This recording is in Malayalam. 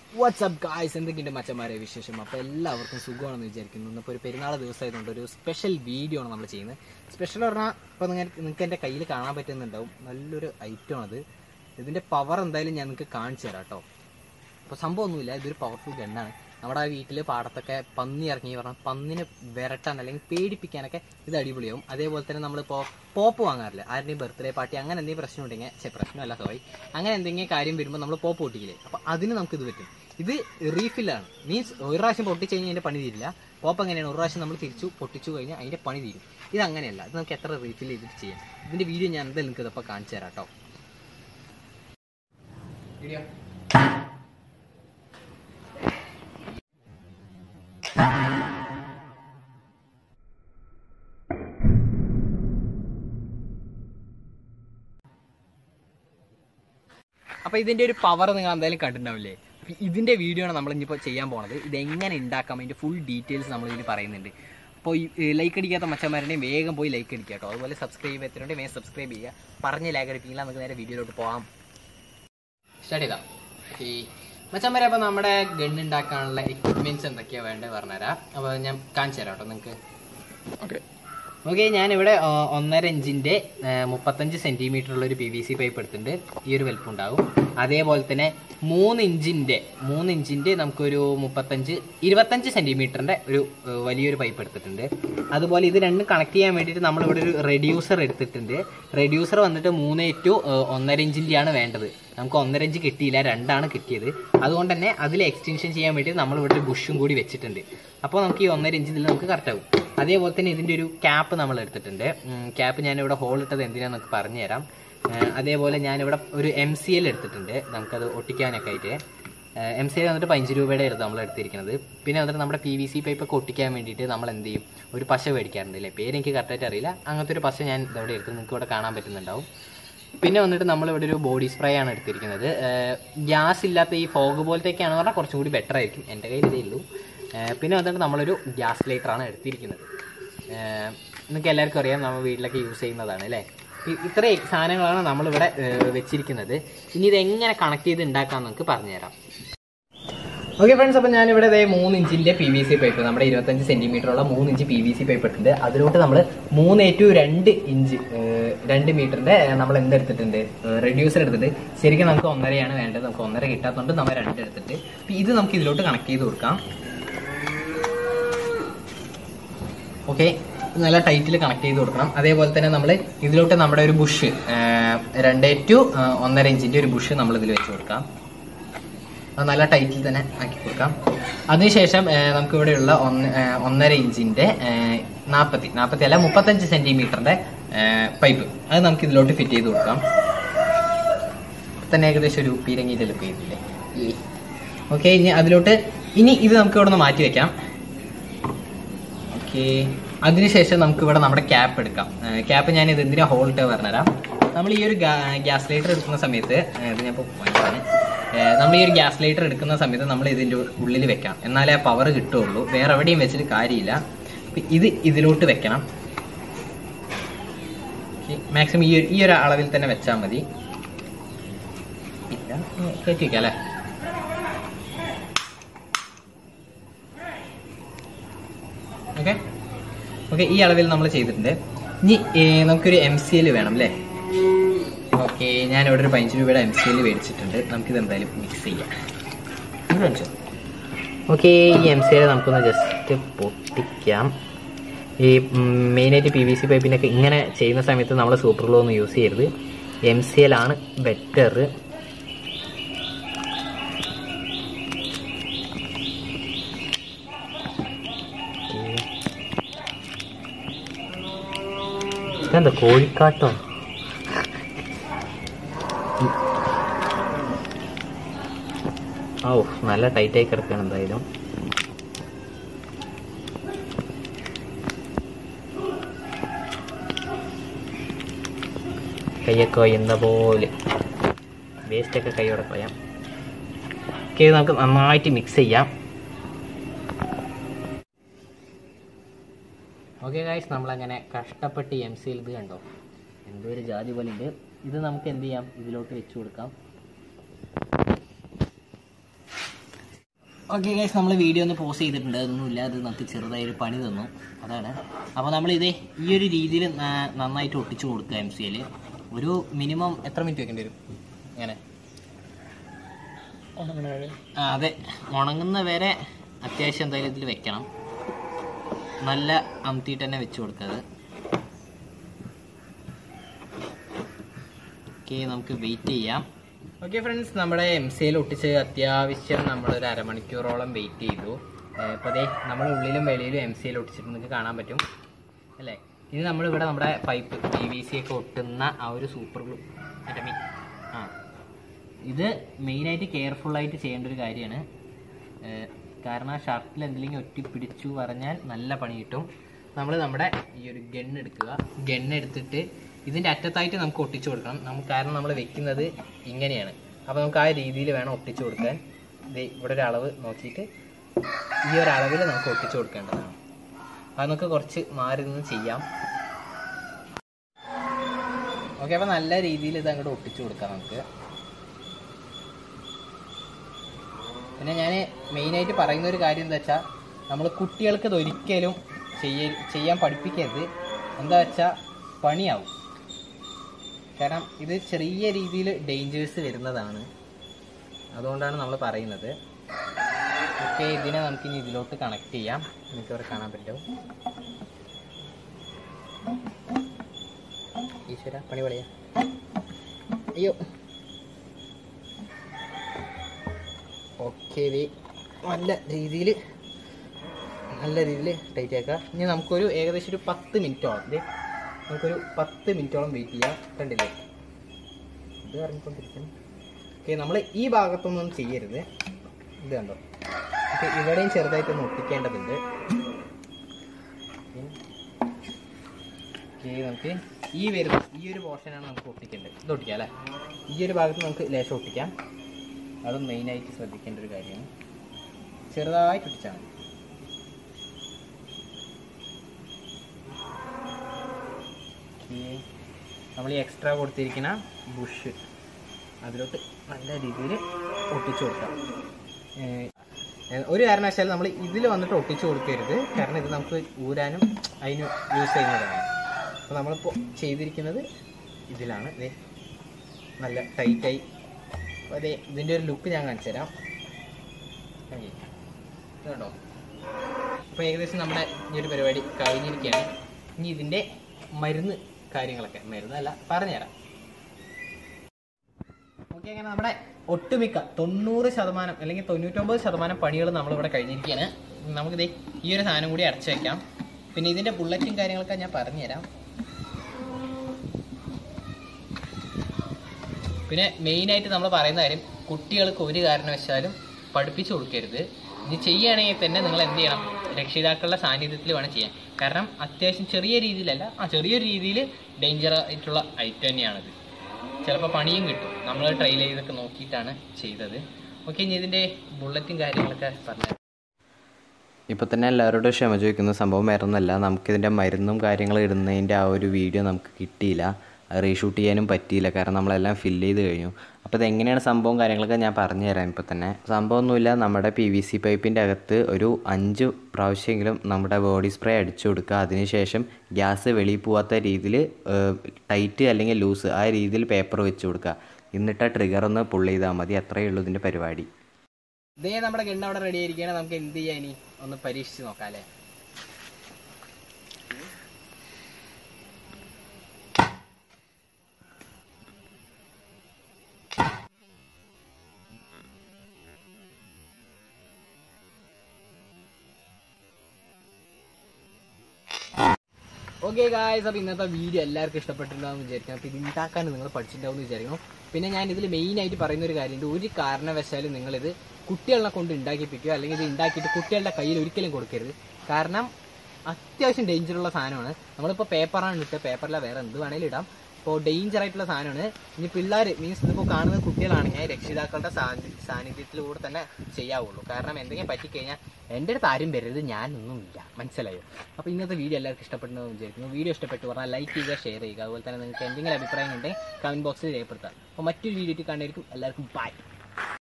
വാട്സ്ആപ്പ് ഗായ്സ് എന്തൊക്കെയുണ്ട് മച്ചന്മാരെ വിശേഷം അപ്പോൾ എല്ലാവർക്കും സുഖമാണെന്ന് വിചാരിക്കുന്നു ഇന്നിപ്പോൾ ഒരു പെരുന്നാൾ ദിവസമായതുകൊണ്ട് ഒരു സ്പെഷ്യൽ വീഡിയോ ആണ് നമ്മൾ ചെയ്യുന്നത് സ്പെഷ്യൽ പറഞ്ഞാൽ ഇപ്പോൾ നിങ്ങൾ നിങ്ങൾക്ക് എൻ്റെ കയ്യിൽ കാണാൻ പറ്റുന്നുണ്ടാവും നല്ലൊരു ഐറ്റം അത് ഇതിൻ്റെ പവർ എന്തായാലും ഞാൻ നിങ്ങൾക്ക് കാണിച്ചു തരാം കേട്ടോ അപ്പോൾ സംഭവമൊന്നുമില്ല ഇതൊരു പവർഫുൾ ഗണ്ണാണ് നമ്മുടെ ആ വീട്ടിൽ പാടത്തൊക്കെ പന്നി ഇറങ്ങി പറഞ്ഞാൽ പന്നിനെ വിരട്ടാൻ അല്ലെങ്കിൽ പേടിപ്പിക്കാനൊക്കെ ഇത് അടിപൊളിയാവും അതേപോലെ തന്നെ നമ്മളിപ്പോൾ പോപ്പ് വാങ്ങാറില്ല ആരുടെയും ബർത്ത്ഡേ പാർട്ടി അങ്ങനെ എന്തെങ്കിലും പ്രശ്നം ഉണ്ടെങ്കിൽ ചെ പ്രശ്നമല്ല സോറി അങ്ങനെ എന്തെങ്കിലും കാര്യം വരുമ്പോൾ നമ്മൾ പോപ്പ് പൊട്ടിക്കില്ലേ അപ്പോൾ അതിന് നമുക്ക് ഇത് പറ്റും ഇത് റീഫില്ലാണ് മീൻസ് ഒരു പ്രാവശ്യം പൊട്ടിച്ച് കഴിഞ്ഞാൽ അതിൻ്റെ പണി തീരില്ല പോപ്പ് എങ്ങനെയാണ് ഒരു പ്രാവശ്യം നമ്മൾ തിരിച്ചു പൊട്ടിച്ചു കഴിഞ്ഞാൽ അതിൻ്റെ പണി തീരും ഇത് അങ്ങനെയല്ല ഇത് നമുക്ക് എത്ര റീഫിൽ ചെയ്തിട്ട് ചെയ്യാം ഇതിൻ്റെ വീഡിയോ ഞാൻ എന്തായാലും നിങ്ങൾക്ക് ഇതപ്പോൾ കാണിച്ചു തരാം കേട്ടോ വീഡിയോ അപ്പോൾ ഇതിൻ്റെ ഒരു പവർ നിങ്ങൾ എന്തായാലും കണ്ടിട്ടുണ്ടാവില്ലേ അപ്പോൾ ഇതിൻ്റെ വീഡിയോ ആണ് നമ്മൾ ഇനിയിപ്പോൾ ചെയ്യാൻ പോണത് ഇത് എങ്ങനെ ഉണ്ടാക്കാം അതിൻ്റെ ഫുൾ ഡീറ്റെയിൽസ് നമ്മൾ ഇതിൽ പറയുന്നുണ്ട് അപ്പോൾ ഈ ലൈക്ക് അടിക്കാത്ത മച്ചന്മാരുടെയും വേഗം പോയി ലൈക്ക് അടിക്കുക കേട്ടോ അതുപോലെ സബ്സ്ക്രൈബ് എത്തിനുണ്ടെങ്കിൽ വേഗം സബ്സ്ക്രൈബ് ചെയ്യുക പറഞ്ഞ് ലൈക്ക് അടിപ്പിക്കില്ല നമുക്ക് നേരെ വീഡിയോയിലോട്ട് പോകാം സ്റ്റാർട്ട് ചെയ്താം ഈ മച്ചന്മാരെ അപ്പോൾ നമ്മുടെ ഗൺ ഉണ്ടാക്കാനുള്ള എക്യുപ്മെൻറ്റ്സ് എന്തൊക്കെയാണ് വേണ്ടത് പറഞ്ഞുതരാം അപ്പോൾ ഞാൻ കാണിച്ചു തരാം കേട്ടോ നിങ്ങൾക്ക് ഓക്കെ ഓക്കെ ഞാനിവിടെ ആ, ഒന്നര ഇഞ്ചിന്റെ ആ, മുപ്പത്തഞ്ച് സെന്റിമീറ്റർ ഉള്ള ഒരു പി വി സി പൈപ്പ് എടുത്തിട്ടുണ്ട് ഈ ഒരു വലുപ്പം ഉണ്ടാവും അതേപോലെ തന്നെ മൂന്ന് ഇഞ്ചിന്റെ മൂന്ന് ഇഞ്ചിന്റെ നമുക്കൊരു മുപ്പത്തഞ്ച് ഇരുപത്തഞ്ച് സെന്റിമീറ്ററിന്റെ ഒരു ആ, വലിയൊരു പൈപ്പ് എടുത്തിട്ടുണ്ട് അതുപോലെ ഇത് രണ്ടും കണക്ട് ചെയ്യാൻ വേണ്ടിയിട്ട് നമ്മളിവിടെ ഒരു റെഡ്യൂസർ എടുത്തിട്ടുണ്ട് റെഡ്യൂസർ വന്നിട്ട് മൂന്ന് ടു ഒന്നര ഇഞ്ചിന്റെയാണ് വേണ്ടത് നമുക്ക് ഒന്നര ഇഞ്ച് കിട്ടിയില്ല രണ്ടാണ് കിട്ടിയത് അതുകൊണ്ട് തന്നെ അതിൽ എക്സ്റ്റൻഷൻ ചെയ്യാൻ വേണ്ടി നമ്മൾ ഇവിടെ ഒരു ബുഷും കൂടി വെച്ചിട്ടുണ്ട് അപ്പോൾ നമുക്ക് ഈ ഒന്നര ഇഞ്ചിൽ നമുക്ക് കറക്റ്റ് ആവും അതേപോലെ തന്നെ ഇതിൻ്റെ ഒരു ക്യാപ്പ് നമ്മൾ എടുത്തിട്ടുണ്ട് ക്യാപ്പ് ഞാനിവിടെ ഹോൾ ഇട്ടത് എന്തിനാന്ന് നമുക്ക് പറഞ്ഞു തരാം ഉം, അതേപോലെ ഞാനിവിടെ ഒരു എം സി എൽ എടുത്തിട്ടുണ്ട് നമുക്കത് ഒട്ടിക്കാനൊക്കെ ആയിട്ട് എം സി എൽ വന്നിട്ട് പതിനഞ്ച് രൂപയുടെ ആയിരുന്നു നമ്മൾ എടുത്തിരിക്കുന്നത് പിന്നെ വന്നിട്ട് നമ്മുടെ പി വി സി പൈപ്പ് ഒക്കെ ഒട്ടിക്കാൻ വേണ്ടിയിട്ട് നമ്മൾ എന്ത് ചെയ്യും ഒരു പശ മേടിക്കാറുണ്ട് അല്ലേ പേര് എനിക്ക് കറക്റ്റായിട്ട് അറിയില്ല അങ്ങനത്തെ ഒരു പശ ഞാൻ ഇതവിടെ എടുത്ത് നിങ്ങൾക്ക് ഇവിടെ കാണാൻ പറ്റുന്നുണ്ടാവും പിന്നെ വന്നിട്ട് നമ്മൾ ഇവിടെ ഒരു ബോഡി സ്പ്രേ ആണ് എടുത്തിരിക്കുന്നത് ഗ്യാസ് ഇല്ലാത്ത ഈ ഫോഗ് പോലത്തേക്കാണ് പറഞ്ഞാൽ കുറച്ചും കൂടി ബെറ്റർ ആയിരിക്കും എൻ്റെ കയ്യിൽ ഇതേ ഉള്ളൂ ഏഹ് പിന്നെ വന്നിട്ട് നമ്മളൊരു ഗ്യാസ് ലൈറ്റർ ആണ് എടുത്തിരിക്കുന്നത് ഏഹ് നിങ്ങൾക്ക് എല്ലാവർക്കും അറിയാം നമ്മൾ വീട്ടിലൊക്കെ യൂസ് ചെയ്യുന്നതാണ് അല്ലേ ഇ- ഇത്രയും സാധനങ്ങളാണ് നമ്മളിവിടെ ഏഹ് വെച്ചിരിക്കുന്നത് ഇനി ഇത് എങ്ങനെ കണക്ട് ചെയ്ത് ഉണ്ടാക്കാം നമുക്ക് പറഞ്ഞുതരാം ഓക്കെ ഫ്രണ്ട്സ് അപ്പോൾ ഞാനിവിടെ ദേ മൂന്ന് ഇഞ്ചിന്റെ പി വി സി പൈപ്പ് നമ്മുടെ ഇരുപത്തഞ്ച് സെന്റിമീറ്റർ ഉള്ള മൂന്ന് ഇഞ്ച് പി വി സി പൈപ്പ് ഇട്ടിട്ടുണ്ട് അതിലോട്ട് നമ്മൾ മൂന്ന് ടു രണ്ട് ഇഞ്ച് ഏഹ്, രണ്ട് മീറ്ററിന്റെ നമ്മൾ എന്തെടുത്തിട്ടുണ്ട് റെഡ്യൂസർ എടുത്തിട്ട് ശരിക്കും നമുക്ക് ഒന്നരയാണ് വേണ്ടത് നമുക്ക് ഒന്നര കിട്ടാത്തതുകൊണ്ട് നമ്മൾ രണ്ട് എടുത്തിട്ട് അപ്പൊ ഇത് നമുക്ക് ഇതിലോട്ട് കണക്ട് ചെയ്ത് കൊടുക്കാം ഓക്കെ നല്ല ടൈറ്റിൽ കണക്ട് ചെയ്ത് കൊടുക്കണം അതേപോലെ തന്നെ നമ്മൾ ഇതിലോട്ട് നമ്മുടെ ഒരു ബുഷ് രണ്ട് ടു ഒന്നര ഇഞ്ചിന്റെ ഒരു ബുഷ് നമ്മൾ ഇതിൽ വെച്ച് കൊടുക്കാം അത് നല്ല ടൈറ്റിൽ തന്നെ ആക്കി കൊടുക്കാം അതിനുശേഷം ഏഹ്, നമുക്ക് ഇവിടെയുള്ള ഒന്ന് ഏഹ്, ഒന്നര ഇഞ്ചിന്റെ ഏഹ്, നാൽപ്പത്തി നാൽപ്പത്തി അല്ല മുപ്പത്തഞ്ച് സെന്റിമീറ്ററിന്റെ പൈപ്പ് അത് നമുക്ക് ഇതിലോട്ട് ഫിറ്റ് ചെയ്ത് കൊടുക്കാം ഇപ്പൊ തന്നെ ഏകദേശം ഒരു പീരങ്ങിന്റെ ലുക്ക് ചെയ്തില്ലേ ഓക്കെ ഇനി അതിലോട്ട് ഇനി ഇത് നമുക്ക് ഇവിടെ നിന്ന് മാറ്റി വെക്കാം ഓക്കെ അതിനുശേഷം നമുക്ക് ഇവിടെ നമ്മുടെ ക്യാപ്പ് എടുക്കാം ക്യാപ്പ് ഞാൻ ഇത് എന്തിനാ ഹോൾ ഇട്ട് പറഞ്ഞുതരാം നമ്മൾ ഈ ഒരു ഗ്യാസ് ലൈറ്റർ എടുക്കുന്ന സമയത്ത് ഏഹ് ഇത് ഞാൻ ഇപ്പോൾ വാങ്ങിയതാണ് ഏഹ് നമ്മൾ ഈ ഒരു ഗ്യാസ് ലൈറ്റർ എടുക്കുന്ന സമയത്ത് നമ്മൾ ഇതിൻ്റെ ഉള്ളിൽ വെക്കാം എന്നാലേ ആ പവർ കിട്ടുള്ളൂ വേറെ എവിടെയും വെച്ചിട്ട് കാര്യമില്ല അപ്പൊ ഇത് ഇതിലോട്ട് വെക്കണം മാക്സിമം ഈ ഒരു- ഈ ഒരു അളവിൽ തന്നെ വെച്ചാൽ മതി ഇല്ല ഏഹ് കയറ്റി വെക്കാം അല്ലേ ഓക്കെ ഓക്കെ ഈ അളവിൽ നമ്മൾ ചെയ്തിട്ടുണ്ട് ഇനി ഏ, നമുക്കൊരു എം സി എൽ വേണം അല്ലേ ഓക്കെ ഞാൻ ഇവിടെ ഒരു പതിനഞ്ച് രൂപയുടെ എം സി എൽ മേടിച്ചിട്ടുണ്ട് നമുക്കിത് എന്തായാലും മിക്സ് ചെയ്യാം ഓക്കെ ഈ എം സി എൽ നമുക്കൊന്ന് ജസ്റ്റ് പൊട്ടിക്കാം ഈ മെയിനായിട്ട് പി വി സി പൈപ്പിനൊക്കെ ഇങ്ങനെ ചെയ്യുന്ന സമയത്ത് നമ്മൾ സൂപ്പർ ഗ്ലോ ഒന്നും യൂസ് ചെയ്യരുത് എം സി എൽ ആണ് ബെറ്റർ ഇതെന്താ കോഴിക്കാട്ടോ ഓ നല്ല ടൈറ്റ് ആയി കിടക്കുകയാണ് എന്തായാലും കൈയൊക്കെ വയ്യുന്ന പോലെ വേസ്റ്റൊക്കെ കൈയോടെ കളയാം ഓക്കെ നമുക്ക് നന്നായിട്ട് മിക്സ് ചെയ്യാം ഓക്കെ ഗായ്സ് നമ്മളങ്ങനെ കഷ്ടപ്പെട്ട് എം സിയിൽ ഇത് കണ്ടോ എന്തോ ഒരു ജാതി പോലെ ഉണ്ട് ഇത് നമുക്ക് എന്ത് ചെയ്യാം ഇതിലോട്ട് വെച്ച് കൊടുക്കാം ഓക്കെ ഗൈസ് നമ്മൾ വീഡിയോ ഒന്ന് പോസ്റ്റ് ചെയ്തിട്ടുണ്ട് ഒന്നുമില്ല അത് നമുക്ക് ചെറുതായി ഒരു പണി തന്നു അതാണ് അപ്പോൾ നമ്മളിത് ഈ ഒരു രീതിയിൽ നന്നായിട്ട് ഒട്ടിച്ചു കൊടുക്കുക എം സി എൽ ഒരു മിനിമം എത്ര മിനിറ്റ് വെക്കേണ്ടി വരും അങ്ങനെ ആ അതെ ഉണങ്ങുന്ന വരെ അത്യാവശ്യം എന്തായാലും ഇതിൽ വെക്കണം നല്ല അമത്തിയിട്ട് തന്നെ വെച്ച് കൊടുക്കത് ഓക്കെ നമുക്ക് വെയിറ്റ് ചെയ്യാം ഓക്കെ ഫ്രണ്ട്സ് നമ്മുടെ എം സിയിൽ ഒട്ടിച്ച് അത്യാവശ്യം നമ്മളൊരു അരമണിക്കൂറോളം വെയിറ്റ് ചെയ്തു അപ്പോൾ അതെ നമ്മുടെ ഉള്ളിലും വെളിയിലും എം സിയിൽ ഒട്ടിച്ചിട്ട് നിങ്ങൾക്ക് കാണാൻ പറ്റും അല്ലേ ഇനി നമ്മളിവിടെ നമ്മുടെ പൈപ്പ് പി വി സി ഒക്കെ ഒട്ടുന്ന ആ ഒരു സൂപ്പർ ഗ്ലൂ മറ്റേ മീ ആ ഇത് മെയിനായിട്ട് കെയർഫുള്ളായിട്ട് ചെയ്യേണ്ട ഒരു കാര്യമാണ് കാരണം ആ ഷർട്ടിൽ എന്തെങ്കിലും ഒറ്റിപ്പിടിച്ചു പറഞ്ഞാൽ നല്ല പണി കിട്ടും നമ്മൾ നമ്മുടെ ഈ ഒരു ഗൺ എടുക്കുക ഗൺ എടുത്തിട്ട് ഇതിൻ്റെ അറ്റത്തായിട്ട് നമുക്ക് ഒട്ടിച്ചു കൊടുക്കണം നമുക്ക് കാരണം നമ്മൾ വെക്കുന്നത് ഇങ്ങനെയാണ് അപ്പോൾ നമുക്ക് ആ രീതിയിൽ വേണം ഒട്ടിച്ചു കൊടുക്കാൻ ഇത് ഇവിടെ ഒരു അളവ് നോക്കിയിട്ട് ഈ ഒരു അളവിൽ നമുക്ക് ഒട്ടിച്ചു കൊടുക്കേണ്ടതാണ് അത് നമുക്ക് കുറച്ച് മാറി നിന്ന് ചെയ്യാം ഓക്കെ അപ്പോൾ നല്ല രീതിയിൽ ഇത് അങ്ങോട്ട് ഒട്ടിച്ചു കൊടുക്കാം നമുക്ക് പിന്നെ ഞാൻ മെയിനായിട്ട് പറയുന്ന ഒരു കാര്യം എന്താ വെച്ചാൽ നമ്മൾ കുട്ടികൾക്ക് ഇത് ഒരിക്കലും ചെയ്യ ചെയ്യാൻ പഠിപ്പിക്കരുത് എന്താ വെച്ചാൽ പണിയാവും കാരണം ഇത് ചെറിയ രീതിയിൽ ഡേഞ്ചേഴ്സ് വരുന്നതാണ് അതുകൊണ്ടാണ് നമ്മൾ പറയുന്നത് ഓക്കെ ഇതിനെ നമുക്കിനി ഇതിലോട്ട് കണക്ട് ചെയ്യാം നിങ്ങൾക്ക് ഇവിടെ കാണാൻ പറ്റും ഈശ്വര പണി പണിയാ അയ്യോ ഓക്കെ ഇത് നല്ല രീതിയിൽ നല്ല രീതിയിൽ ടൈറ്റ് ആക്കുക ഇനി നമുക്കൊരു ഏകദേശം ഒരു പത്ത് മിനിറ്റോളം ഇത് നമുക്കൊരു പത്ത് മിനിറ്റോളം വെയിറ്റ് ചെയ്യാം കണ്ടില്ലേ ഇത് ഇറങ്ങിക്കൊണ്ടിരിക്കുന്നു ഓക്കെ നമ്മൾ ഈ ഭാഗത്തൊന്നും ചെയ്യരുത് ഇത് കണ്ടോ ഓക്കെ ഇവിടെയും ചെറുതായിട്ടൊന്ന് ഒട്ടിക്കേണ്ടതുണ്ട് ഓക്കെ നമുക്ക് ഈ വരുന്ന ഈ ഒരു പോർഷനാണ് നമുക്ക് ഒട്ടിക്കേണ്ടത് ഇത് ഒട്ടിക്കാം അല്ലേ ഈ ഒരു ഭാഗത്ത് നമുക്ക് ലേശം ഒട്ടിക്കാം അതും മെയിനായിട്ട് ശ്രദ്ധിക്കേണ്ട ഒരു കാര്യമാണ് ചെറുതായിട്ട് ഒട്ടിച്ചാൽ മതി ഓക്കേ. നമ്മൾ ഈ എക്സ്ട്രാ കൊടുത്തിരിക്കുന്ന ബുഷ് അതിലോട്ട് നല്ല രീതിയിൽ ഒട്ടിച്ചു കൊടുക്കാം ഏഹ് ഏഹ് ഒരു കാരണവശാലും നമ്മൾ ഇതിൽ വന്നിട്ട് ഒട്ടിച്ചു കൊടുക്കരുത് കാരണം ഇത് നമുക്ക് ഊരാനും അതിന് യൂസ് ചെയ്യുന്നതാണ് അപ്പോൾ നമ്മളിപ്പോൾ ചെയ്തിരിക്കുന്നത് ഇതിലാണ് ഇതേ നല്ല ടൈറ്റായി അതെ ഇതിൻ്റെ ഒരു ലുക്ക് ഞാൻ കാണിച്ചു തരാം കണ്ടില്ലേ? ഇത് കണ്ടോ അപ്പോൾ ഏകദേശം നമ്മുടെ ഈ ഒരു പരിപാടി കഴിഞ്ഞിരിക്കുകയാണ് ഇനി ഇതിൻ്റെ മരുന്ന് കാര്യങ്ങളൊക്കെ മരുന്നല്ല പറഞ്ഞുതരാം ഓക്കെ അങ്ങനെ നമ്മുടെ ഒട്ടുമിക്ക തൊണ്ണൂറ് ശതമാനം അല്ലെങ്കിൽ തൊണ്ണൂറ്റൊമ്പത് ശതമാനം പണികൾ നമ്മളിവിടെ കഴിഞ്ഞിരിക്കുകയാണ് നമുക്കിത് ഈ ഒരു സാധനം കൂടി അടച്ചു വെക്കാം പിന്നെ ഇതിൻ്റെ ബുള്ളറ്റും കാര്യങ്ങളൊക്കെ ഞാൻ പറഞ്ഞുതരാം പിന്നെ മെയിനായിട്ട് നമ്മൾ പറയുന്ന കാര്യം കുട്ടികൾക്ക് ഒരു കാരണവശാലും പഠിപ്പിച്ചു കൊടുക്കരുത് ഇത് ചെയ്യുകയാണെങ്കിൽ തന്നെ നിങ്ങൾ എന്ത് ചെയ്യണം രക്ഷിതാക്കളുടെ സാന്നിധ്യത്തിൽ വേണം ചെയ്യാൻ കാരണം അത്യാവശ്യം ചെറിയ രീതിയിലല്ല ആ ചെറിയൊരു രീതിയിൽ ഡേഞ്ചർ ആയിട്ടുള്ള ഐറ്റം തന്നെയാണിത് ചിലപ്പോൾ പണിയും കിട്ടും നമ്മൾ ട്രയൽ ചെയ്തൊക്കെ നോക്കിയിട്ടാണ് ചെയ്തത് ഓക്കെ ഇനി ഇതിൻ്റെ ബുള്ളറ്റും കാര്യങ്ങളൊക്കെ പറഞ്ഞു ഇപ്പോൾ തന്നെ എല്ലാവരോടും ക്ഷമ ചോദിക്കുന്ന സംഭവം വേറെ ഒന്നല്ല നമുക്കിതിൻ്റെ മരുന്നും കാര്യങ്ങളും ഇടുന്നതിൻ്റെ ആ ഒരു വീഡിയോ നമുക്ക് കിട്ടിയില്ല അത് റീഷൂട്ട് ചെയ്യാനും പറ്റിയില്ല കാരണം നമ്മളെല്ലാം ഫില്ല് ചെയ്ത് കഴിഞ്ഞു അപ്പോൾ ഇതെങ്ങനെയാണ് സംഭവം കാര്യങ്ങളൊക്കെ ഞാൻ പറഞ്ഞു തരാം ഇപ്പോൾ തന്നെ സംഭവമൊന്നുമില്ല നമ്മുടെ പി വി സി പൈപ്പിൻ്റെ അകത്ത് ഒരു അഞ്ച് പ്രാവശ്യമെങ്കിലും നമ്മുടെ ബോഡി സ്പ്രേ അടിച്ചു കൊടുക്കുക അതിനുശേഷം ഗ്യാസ് വെളിയിൽ പോവാത്ത രീതിയിൽ ടൈറ്റ് അല്ലെങ്കിൽ ലൂസ് ആ രീതിയിൽ പേപ്പർ വെച്ച് കൊടുക്കുക എന്നിട്ട് ആ ട്രിഗർ ഒന്ന് പുള്ള് ചെയ്താൽ മതി അത്രയേ ഉള്ളൂ ഇതിൻ്റെ പരിപാടി ഇതേ നമ്മുടെ ഗണ്ണ അവിടെ റെഡി ആയിരിക്കുകയാണ് നമുക്ക് എന്ത് ചെയ്യാൻ ഇനി ഒന്ന് പരീക്ഷിച്ച് നോക്കാം അല്ലേ ഓക്കെ ഗായ്സ് അപ്പോൾ ഇന്നത്തെ വീഡിയോ എല്ലാവർക്കും ഇഷ്ടപ്പെട്ടിട്ടുണ്ടാവും വിചാരിക്കണം അപ്പോൾ ഇത് ഉണ്ടാക്കാൻ നിങ്ങൾ പഠിച്ചിട്ടുണ്ടാവും എന്ന് വിചാരിക്കണം പിന്നെ ഞാൻ ഇതിൽ മെയിനായിട്ട് പറയുന്ന ഒരു കാര്യമുണ്ട് ഒരു കാരണവശാലും നിങ്ങളിത് കുട്ടികളെ കൊണ്ട് ഉണ്ടാക്കിപ്പിക്കുക അല്ലെങ്കിൽ ഇത് ഉണ്ടാക്കിയിട്ട് കുട്ടികളുടെ കയ്യിൽ ഒരിക്കലും കൊടുക്കരുത് കാരണം അത്യാവശ്യം ഡേഞ്ചറുള്ള സാധനമാണ് നമ്മളിപ്പോൾ പേപ്പറാണ് ഇട്ട് പേപ്പറിലെ വേറെ എന്ത് വേണേലും ഇടാം ഇപ്പോൾ ഡേഞ്ചർ ആയിട്ടുള്ള സാധനമാണ് ഇനി പിള്ളേർ മീൻസ് ഇതിപ്പോൾ കാണുന്ന കുട്ടികളാണെങ്കിൽ രക്ഷിതാക്കളുടെ സാന്നി സാന്നിധ്യത്തിലൂടെ തന്നെ ചെയ്യാവുള്ളൂ കാരണം എന്തെങ്കിലും പറ്റിക്കഴിഞ്ഞാൽ എൻ്റെ അടുത്ത് ആരും വരരുത് ഞാനൊന്നുമില്ല മനസ്സിലായോ അപ്പോൾ ഇന്നത്തെ വീഡിയോ എല്ലാവർക്കും ഇഷ്ടപ്പെട്ടെന്ന് വിചാരിക്കുന്നു വീഡിയോ ഇഷ്ടപ്പെട്ടു പറഞ്ഞാൽ ലൈക്ക് ചെയ്യുക ഷെയർ ചെയ്യുക അതുപോലെ തന്നെ നിങ്ങൾക്ക് എന്തെങ്കിലും അഭിപ്രായം ഉണ്ടെങ്കിൽ കമൻറ്റ് ബോക്സിൽ രേഖപ്പെടുത്താം അപ്പോൾ മറ്റൊരു വീഡിയോ കാണുന്നതായിരിക്കും എല്ലാവർക്കും ബൈ